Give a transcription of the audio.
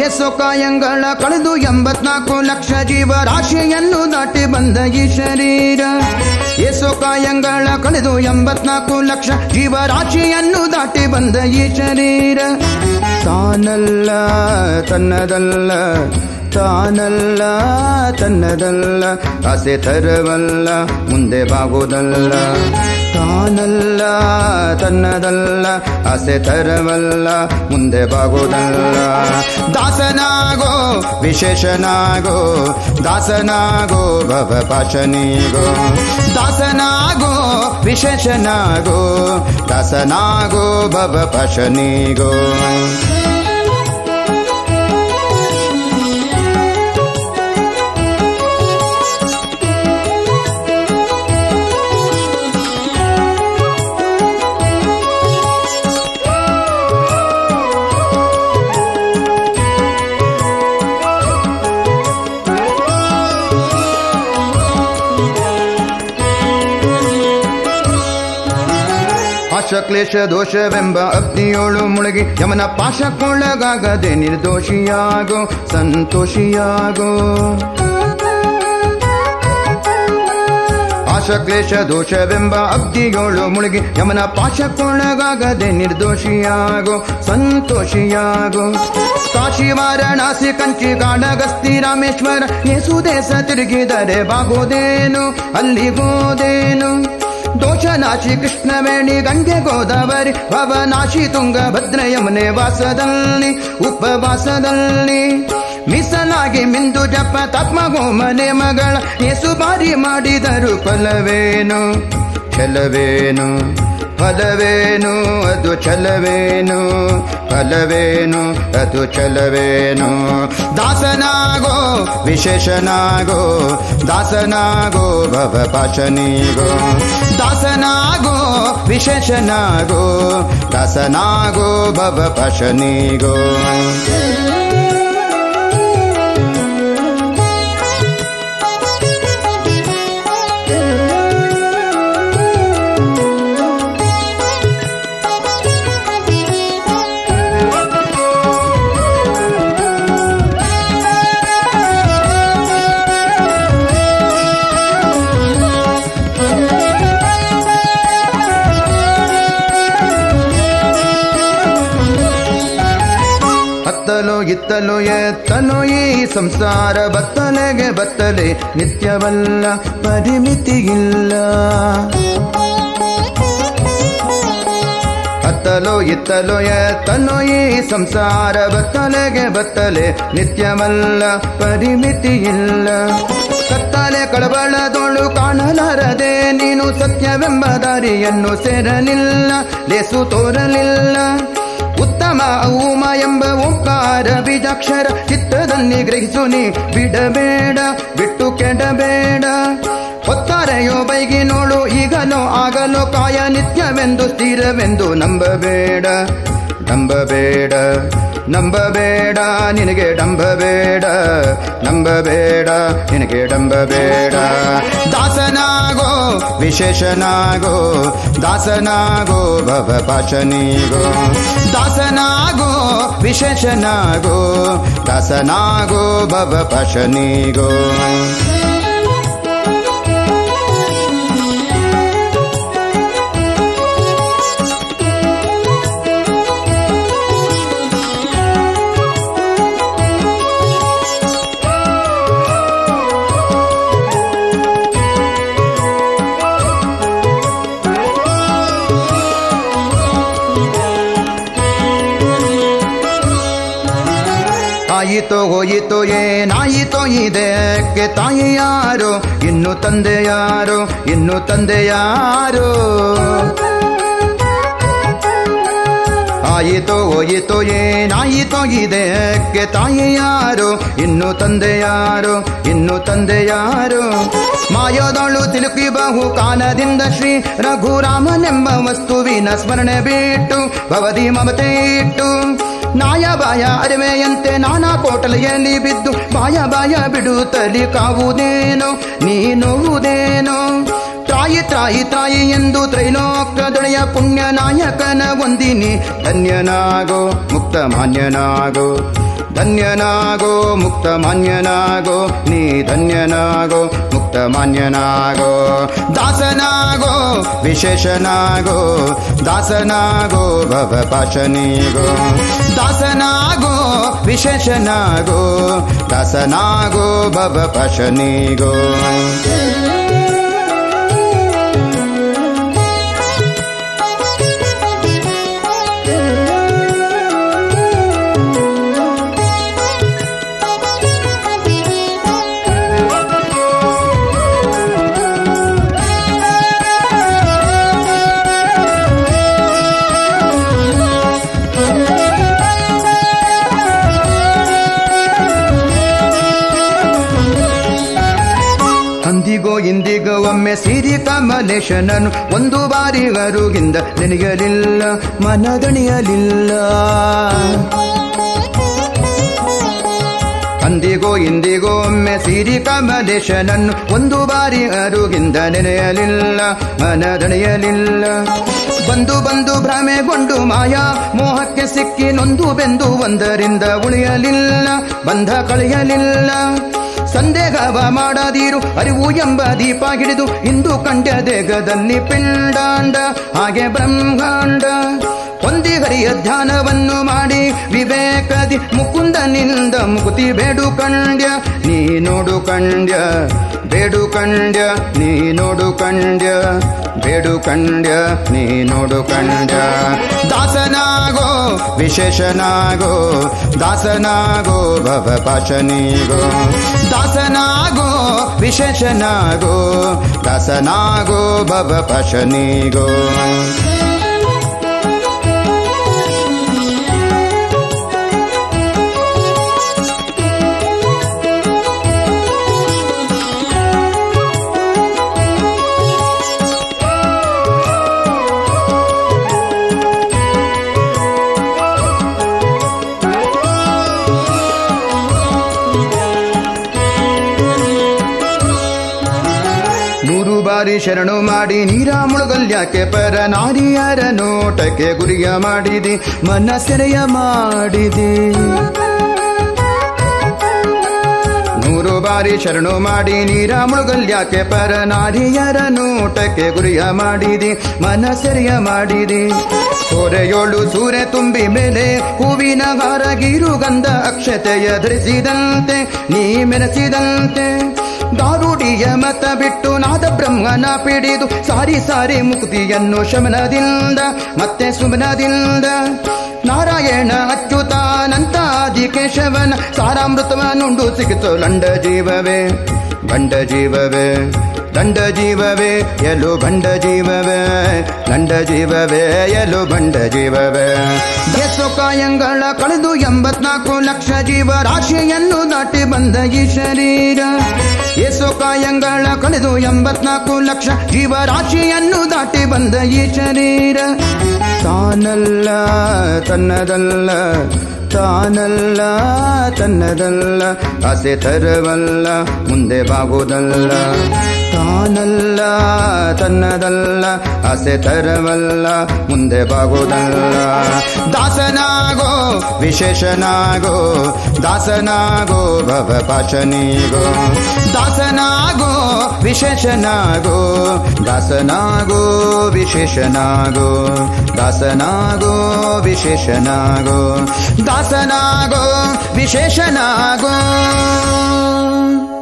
ಎಸೋ ಕಾಯಂಗಳ ಕಳೆದು ಎಂಬತ್ನಾಲ್ಕು ಲಕ್ಷ ಜೀವರಾಶಿಯನ್ನು ದಾಟಿ ಬಂದ ಈ ಶರೀರ ಎಸೋ ಕಾಯಂಗಳ ಕಳೆದು ಎಂಬತ್ನಾಲ್ಕು ಲಕ್ಷ ಜೀವರಾಶಿಯನ್ನು ದಾಟಿ ಬಂದ ಈ ಶರೀರ ತಾನಲ್ಲ ತನ್ನದಲ್ಲ ತಾನಲ್ಲ ತನ್ನದಲ್ಲ ಆಸೆ ತರವಲ್ಲ ಮುಂದೆ ಬಾಗುವುದಲ್ಲ ತಾನಲ್ಲ ತನ್ನದಲ್ಲ ಆಸೆ ತರವಲ್ಲ ಮುಂದೆ ಬಾಗುವುದಲ್ಲ ದಾಸನಾಗೋ ವಿಶೇಷನಾಗೋ ದಾಸನಾಗೋ ಭವ ಪಾಶನಿಗೋ ದಾಸನಾಗೋ ವಿಶೇಷನಾಗೋ ದಾಸನಾಗೋ ಭವ ಪಾಶನಿಗೋ ಪಾಶಕ್ಲೇಶ ದೋಷವೆಂಬ ಅಗ್ನಿಯೋಳು ಮುಳುಗಿ ಯಮನ ಪಾಶಕ್ಕೊಳಗಾಗದೆ ನಿರ್ದೋಷಿಯಾಗೋ ಸಂತೋಷಿಯಾಗೋ ಪಾಶಕ್ಲೇಶ ದೋಷವೆಂಬ ಅಗ್ನಿಯೋಳು ಮುಳುಗಿ ಯಮನ ಪಾಶಕ್ಕೊಳಗಾಗದೆ ನಿರ್ದೋಷಿಯಾಗೋ ಸಂತೋಷಿಯಾಗೋ ಕಾಶಿ ವಾರಣಾಸಿ ಕಂಚಿ ಕಾಡಗಸ್ತಿ ರಾಮೇಶ್ವರ ಯೇಸು ದೇಶ ತಿರುಗಿದರೆ ಬಾಗೋದೇನು ಅಲ್ಲಿಗೋದೇನು ದೋಷನಾಶಿ ಕೃಷ್ಣವೇಣಿ ಗಂಗೆ ಗೋದಾವರಿ ಭವನಾಶಿ ತುಂಗ ಭದ್ರ ಯಮುನೆ ವಾಸದಲ್ಲಿ ಉಪವಾಸದಲ್ಲಿ ಮೀಸಲಾಗಿ ಮಿಂದು ಜಪ ತತ್ಮಗೋ ಮನೆ ಮಗಳ ಏಸು ಬಾರಿ ಮಾಡಿದರು ಫಲವೇನು ಛಲವೇನು ಫಲವೇನು ಅದು ಛಲವೇನು ಫಲವೇನು ಅದು ಛಲವೇನು ದಾಸನಾಗೋ ವಿಶೇಷನಾಗೋ ದಾಸನಾಗೋ ಭವ ಪಾಶನಿಗೋ ದಾಸನಾಗೋ ವಿಶೇಷನಾಗೋ ದಾಸನಾಗೋ ಭವ ಪಾಶನಿಗೋ ಹತ್ತಲು ಇತ್ತಲು ಎತ್ತಲು ಈ ಸಂಸಾರ ಬತ್ತಲೆಗೆ ಬತ್ತಲೆ ನಿತ್ಯವಲ್ಲ ಪರಿಮಿತಿ ಇಲ್ಲ ಹತ್ತಲು ಇತ್ತಲು ಎತ್ತಲು ಈ ಸಂಸಾರ ಬತ್ತಲೆಗೆ ಬತ್ತಲೆ ನಿತ್ಯವಲ್ಲ ಪರಿಮಿತಿ ಇಲ್ಲ ಕತ್ತಲೆ ಕಳವಳದೋಳು ಕಾಣಲಾರದೆ ನೀನು ಸತ್ಯವೆಂಬ ದಾರಿಯನ್ನು ಸೇರಲಿಲ್ಲ ಲೇಸು ತೋರಲಿಲ್ಲ ಉತ್ತಮ ಔಮ ಎಂಬ ಓಂಕಾರ ಬೀಜಾಕ್ಷರ ಚಿತ್ತದಲ್ಲಿ ಗ್ರಹಿಸು ನೀ ಬಿಡಬೇಡ ಬಿಟ್ಟು ಕೆಡಬೇಡ ಹೊತ್ತಾರೆಯೋ ಬೈಗಿ ನೋಡು ಈಗಲೋ ಆಗಲೋ ಕಾಯ ನಿತ್ಯವೆಂದು ಸ್ಥಿರವೆಂದು ನಂಬಬೇಡ ನಂಬಬೇಡ ನಂಬಬೇಡ ನಿನಗೆ ಡಂಬಬೇಡ ನಂಬಬೇಡ ನಿನಗೆ ಡಂಬಬೇಡ ದಾಸನಾಗೋ ವಿಶೇಷನಾಗೋ ದಾಸನಾಗೋ ಭವ ಪಾಶನಿಗೋ ದಾಸನಾಗೋ ವಿಶೇಷನಾಗೋ ದಾಸನಾಗೋ ಭವ ಪಾಶನಿಗೋ ಆಯಿತೋ ಹೋಯಿತೋ ಏನಾಯಿತೋ ಇದಕ್ಕೆ ತಾಯಿ ಯಾರು ಇನ್ನು ತಂದೆ ಯಾರು ಇನ್ನು ತಂದೆ ಯಾರು ಆಯಿತೋ ಹೋಯಿತೋ ಏನಾಯಿತೋ ಇದಕ್ಕೆ ತಾಯಿ ಯಾರು ಇನ್ನು ತಂದೆ ಯಾರು ಇನ್ನು ತಂದೆ ಯಾರು ಮಾಯೋದಳು ತಿಳುಕಿ ಬಹು ಕಾಲದಿಂದ ಶ್ರೀ ರಘುರಾಮನೆಂಬ ವಸ್ತುವಿನ ಸ್ಮರಣೆ ಬಿಟ್ಟು ಭವದಿ ಮಮತೆ ಇಟ್ಟು ನಾಯ ಬಾಯ ಅರಿವೆಯಂತೆ ನಾನಾ ಕೋಟಲೆಯಲ್ಲಿ ಬಿದ್ದು ಬಾಯ ಬಾಯ ಬಿಡುತ್ತಲಿ ಕಾವುದೇನೋ ನೀನುವುದೇನೋ ತ್ರಾಯಿ ತ್ರಾಯಿ ತ್ರಾಯಿ ಎಂದು ತ್ರೈಲೋಕದೊಳೆಯ ಪುಣ್ಯ ನಾಯಕನ ಒಂದಿನಿ ಧನ್ಯನಾಗೋ ಮುಕ್ತ ಮಾನ್ಯನಾಗೋ ಧನ್ಯನಾಗೋ ಮುಕ್ತ ಮಾನ್ಯನಾಗೋ ನೀ ಧನ್ಯನಾಗೋ ಮುಕ್ತ ಮಾನ್ಯನಾಗೋ ದಾಸನಾಗೋ ವಿಶೇಷನಾಗೋ ದಾಸನಾಗೋ ಭವ ಪಾಶನಿಗೋ ದಾಸನಾಗೋ ವಿಶೇಷನಾಗೋ ದಾಸನಾಗೋ ಭವ ಪಾಶನಿಗೋ ಅಂದಿಗೋ ಇಂದಿಗೋ ಒಮ್ಮೆ ಸಿರಿ ಕಮಲೇಶನನು ಒಂದು ಬಾರಿ ಅರುಗಿಂದ ನೆನೆಯಲಿಲ್ಲ ಮನದಣಿಯಲಿಲ್ಲ ಅಂದಿಗೋ ಇಂದಿಗೋ ಒಮ್ಮೆ ಸಿರಿ ಕಮಲೇಶನನ್ನು ಒಂದು ಬಾರಿ ಅರುಗಿಂದ ನೆನೆಯಲಿಲ್ಲ ಮನದಣಿಯಲಿಲ್ಲ ಬಂದು ಬಂದು ಭ್ರಮೆಗೊಂಡು ಮಾಯಾ ಮೋಹಕ್ಕೆ ಸಿಕ್ಕಿ ನೊಂದು ಬೆಂದು ಒಂದರಿಂದ ಉಳಿಯಲಿಲ್ಲ ಬಂಧ ಕಳೆಯಲಿಲ್ಲ ಸಂದೇಹವ ಮಾಡದಿರು ಅರಿವು ಎಂಬ ದೀಪ ಹಿಡಿದು ಇಂದು ಕಂಡ ದೇಗದಲ್ಲಿ ಪಿಂಡಾಂಡ ಹಾಗೆ ಬ್ರಹ್ಮಾಂಡ ಹೊಂದಿ ಹರಿಯ ಧ್ಯಾನವನ್ನು ಮಾಡಿ ವಿವೇಕದಿ ಮುಕುಂದನಿಂದ ಮುಕುತಿ ಬೇಡು ಕಂಡ್ಯ ನೀ ನೋಡು ಕಂಡ್ಯ ಬೇಡು ಕಂಡ್ಯ ನೀ ನೋಡು ಕಂಡ್ಯ ಬೇಡು ಕಂಡ್ಯ ನೀ ನೋಡು ಕಂಡ್ಯ ದಾಸನಾಗೋ ವಿಶೇಷನಾಗೋ ದಾಸನಾಗೋ ಭವ ಪಾಶನಿಗೋ ದಾಸನಾಗೋ ವಿಶೇಷನಾಗೋ ದಾಸನಾಗೋ ಭವ ಪಾಶನಿಗೋ ನೂರು ಬಾರಿ ಶರಣು ಮಾಡಿ ನೀರ ಮುಳುಗಲ್ಯಾಕೆ ಪರ ನಾರಿಯರ ನೋಟಕ್ಕೆ ಗುರಿಯ ಮಾಡಿದಿ ಮನ ಸೆರೆಯ ಮಾಡಿದಿ ನೂರು ಬಾರಿ ಶರಣು ಮಾಡಿ ನೀರ ಮುಳುಗಲ್ಯಾಕೆ ಪರ ನಾರಿಯರ ನೋಟಕ್ಕೆ ಗುರಿಯ ಮಾಡಿದಿ ಮನ ಸೆರೆಯ ಮಾಡಿದಿ ಸೋರೆಯೋಳು ಸೂರೆ ತುಂಬಿ ಮೇಲೆ ಹೂವಿನ ಹಾರ ಗೀರುಗಂಧ ಅಕ್ಷತೆಯ ಧರಿಸಿದಂತೆ ನೀ ಮೆರೆಸಿದಂತೆ ದಾರುಡಿಯ ಮತ ಬಿಟ್ಟು ನಾದ ಬ್ರಹ್ಮನ ಪಿಡಿದು ಸಾರಿ ಸಾರಿ ಮುಕ್ತಿಯನ್ನು ಶಮನದಿಂದ ಮತ್ತೆ ಸುಮನದಿಂದ ನಾರಾಯಣ ಅಚ್ಯುತಾನಂತಾದಿ ಕೇಶವನ ಸಾರಾಮೃತವನ್ನುಂಡು ಸಿಕ್ಕಿತು ಲಂಡ ಜೀವವೇ ಬಂಡ ಜೀವವೇ ದಂಡ ಜೀವವೇ ಎಲು ಬಂಡ ಜೀವವೇ ದಂಡ ಜೀವವೇ ಎಲು ಬಂಡ ಜೀವವೇ ಎಸು ಕಾಯಂಗಳ ಕಳೆದು ಎಂಬತ್ನಾಲ್ಕು ಲಕ್ಷ ಜೀವ ರಾಶಿಯನ್ನು ದಾಟಿ ಬಂದ ಈ ಶರೀರ ಎಸು ಕಾಯಂಗಳ ಕಳೆದು ಎಂಬತ್ನಾಲ್ಕು ಲಕ್ಷ ಜೀವ ರಾಶಿಯನ್ನು ದಾಟಿ ಬಂದ ಈ ಶರೀರ ತಾನಲ್ಲ ತನ್ನದಲ್ಲ ತಾನಲ್ಲ ತನ್ನದಲ್ಲ ಆಸೆ ತರವಲ್ಲ ಮುಂದೆ ಬಾಗುವುದಲ್ಲ ತಾನಲ್ಲ ತನ್ನದಲ್ಲ ಆಸೆ ತರವಲ್ಲ ಮುಂದೆ ಬಾಗುವುದಲ್ಲ ದಾಸನಾಗೋ ವಿಶೇಷನಾಗೋ ದಾಸನಾಗೋ ಭವ ಪಾಶನಿಗೋ ದಾಸನಾಗೋ ವಿಶೇಷನಾಗೋ ದಾಸನಾಗೋ ವಿಶೇಷನಾಗೋ ದಾಸನಾಗೋ ವಿಶೇಷನಾಗೋ ದಾಸನಾಗೋ ವಿಶೇಷನಾಗೋ